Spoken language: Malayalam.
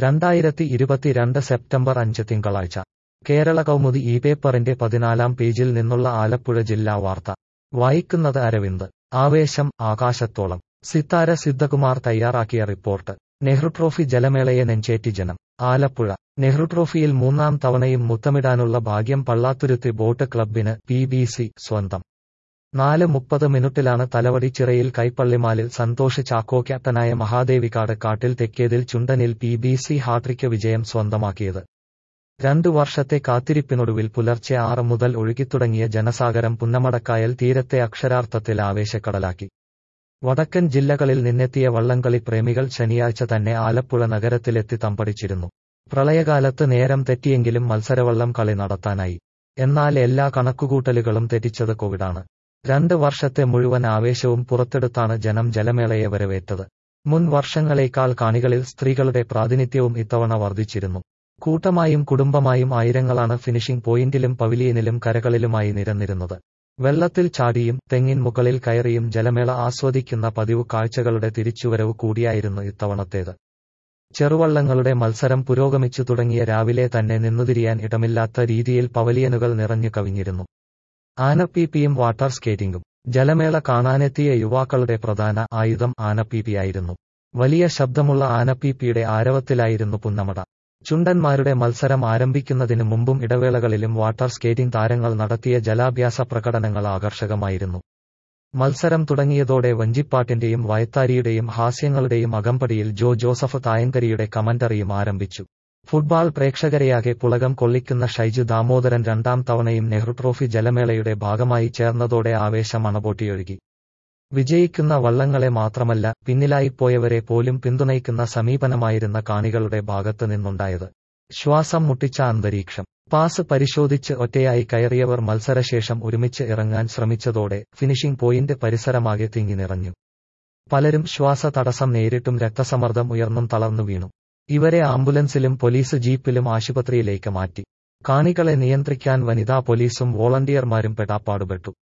രണ്ടായിരത്തി ഇരുപത്തിരണ്ട് സെപ്റ്റംബർ അഞ്ച് തിങ്കളാഴ്ച കേരള കൗമുദി ഈ പേപ്പറിന്റെ പതിനാലാം പേജിൽ നിന്നുള്ള ആലപ്പുഴ ജില്ലാ വാർത്ത വായിക്കുന്നത് അരവിന്ദ് ആവേശം ആകാശത്തോളം സിത്താര സിദ്ധകുമാർ തയ്യാറാക്കിയ റിപ്പോർട്ട് നെഹ്റു ട്രോഫി ജലമേളയെ നെഞ്ചേറ്റി ജനം ആലപ്പുഴ നെഹ്റു ട്രോഫിയിൽ മൂന്നാം തവണയും മുത്തമിടാനുള്ള ഭാഗ്യം പള്ളാത്തുരുത്തി ബോട്ട് ക്ലബിന് പി ബി സി സ്വന്തം നാല് മുപ്പത് മിനിറ്റിലാണ് തലവടി ചിറയിൽ കൈപ്പള്ളിമാലിൽ സന്തോഷ് ചാക്കോ ക്യാപ്റ്റനായ മഹാദേവിക്കാട് കാട്ടിൽ തെക്കേതിൽ ചുണ്ടനിൽ പി ബി സി ഹാട്രിക്ക് വിജയം സ്വന്തമാക്കിയത് രണ്ടു വർഷത്തെ കാത്തിരിപ്പിനൊടുവിൽ പുലർച്ചെ ആറ് മുതൽ ഒഴുകിത്തുടങ്ങിയ ജനസാഗരം പുന്നമടക്കായൽ തീരത്തെ അക്ഷരാർത്ഥത്തിൽ ആവേശക്കടലാക്കി വടക്കൻ ജില്ലകളിൽ നിന്നെത്തിയ വള്ളംകളി പ്രേമികൾ ശനിയാഴ്ച തന്നെ ആലപ്പുഴ നഗരത്തിലെത്തി തമ്പടിച്ചിരുന്നു പ്രളയകാലത്ത് നേരം തെറ്റിയെങ്കിലും മത്സരവള്ളം കളി നടത്താനായി എന്നാൽ എല്ലാ കണക്കുകൂട്ടലുകളും തെറ്റിച്ചത് കോവിഡാണ് രണ്ട് വർഷത്തെ മുഴുവൻ ആവേശവും പുറത്തെടുത്താണ് ജനം ജലമേളയെ വരവേറ്റത് മുൻ വർഷങ്ങളേക്കാൾ കാണികളിൽ സ്ത്രീകളുടെ പ്രാതിനിധ്യവും ഇത്തവണ വർദ്ധിച്ചിരുന്നു കൂട്ടമായും കുടുംബമായും ആയിരങ്ങളാണ് ഫിനിഷിംഗ് പോയിന്റിലും പവിലിയനിലും കരകളിലുമായി നിരന്നിരുന്നത് വെള്ളത്തിൽ ചാടിയും തെങ്ങിൻ മുകളിൽ കയറിയും ജലമേള ആസ്വദിക്കുന്ന പതിവ് കാഴ്ചകളുടെ തിരിച്ചുവരവ് കൂടിയായിരുന്നു ഇത്തവണത്തേത് ചെറുവള്ളങ്ങളുടെ മത്സരം പുരോഗമിച്ചു തുടങ്ങിയ രാവിലെ തന്നെ നിന്നുതിരിയാൻ ഇടമില്ലാത്ത രീതിയിൽ പവലിയനുകൾ നിറഞ്ഞു കവിഞ്ഞിരുന്നു ആനപ്പീപ്പിയും വാട്ടർ സ്കേറ്റിംഗും ജലമേള കാണാനെത്തിയ യുവാക്കളുടെ പ്രധാന ആയുധം ആനപ്പീപ്പിയായിരുന്നു വലിയ ശബ്ദമുള്ള ആനപ്പീപ്പിയുടെ ആരവത്തിലായിരുന്നു പുന്നമട ചുണ്ടന്മാരുടെ മത്സരം ആരംഭിക്കുന്നതിന് മുമ്പും ഇടവേളകളിലും വാട്ടർ സ്കേറ്റിംഗ് താരങ്ങൾ നടത്തിയ ജലാഭ്യാസ പ്രകടനങ്ങൾ ആകർഷകമായിരുന്നു മത്സരം തുടങ്ങിയതോടെ വഞ്ചിപ്പാട്ടിന്റെയും വയത്താരിയുടെയും ഹാസ്യങ്ങളുടെയും അകമ്പടിയിൽ ജോ ജോസഫ് തായങ്കരിയുടെ കമന്ററിയും ആരംഭിച്ചു ഫുട്ബോൾ പ്രേക്ഷകരെയാകെ പുളകം കൊള്ളിക്കുന്ന ഷൈജു ദാമോദരൻ രണ്ടാം തവണയും നെഹ്റു ട്രോഫി ജലമേളയുടെ ഭാഗമായി ചേർന്നതോടെ ആവേശം അണപൊട്ടിയൊഴുകി വിജയിക്കുന്ന വള്ളങ്ങളെ മാത്രമല്ല പിന്നിലായിപ്പോയവരെ പോലും പിന്തുണയ്ക്കുന്ന സമീപനമായിരുന്ന കാണികളുടെ ഭാഗത്ത് നിന്നുണ്ടായത് ശ്വാസം മുട്ടിച്ച അന്തരീക്ഷം പാസ് പരിശോധിച്ച് ഒറ്റയായി കയറിയവർ മത്സരശേഷം ഒരുമിച്ച് ഇറങ്ങാൻ ശ്രമിച്ചതോടെ ഫിനിഷിംഗ് പോയിന്റ് പരിസരമാകെ തിങ്ങി നിറഞ്ഞു പലരും ശ്വാസ തടസ്സം നേരിട്ടും രക്തസമ്മർദ്ദം ഉയർന്നും തളർന്നു വീണു ഇവരെ ആംബുലൻസിലും പോലീസ് ജീപ്പിലും ആശുപത്രിയിലേക്ക് മാറ്റി കാണികളെ നിയന്ത്രിക്കാൻ വനിതാ പോലീസും വോളണ്ടിയർമാരും പെടാപ്പാടുപെട്ടു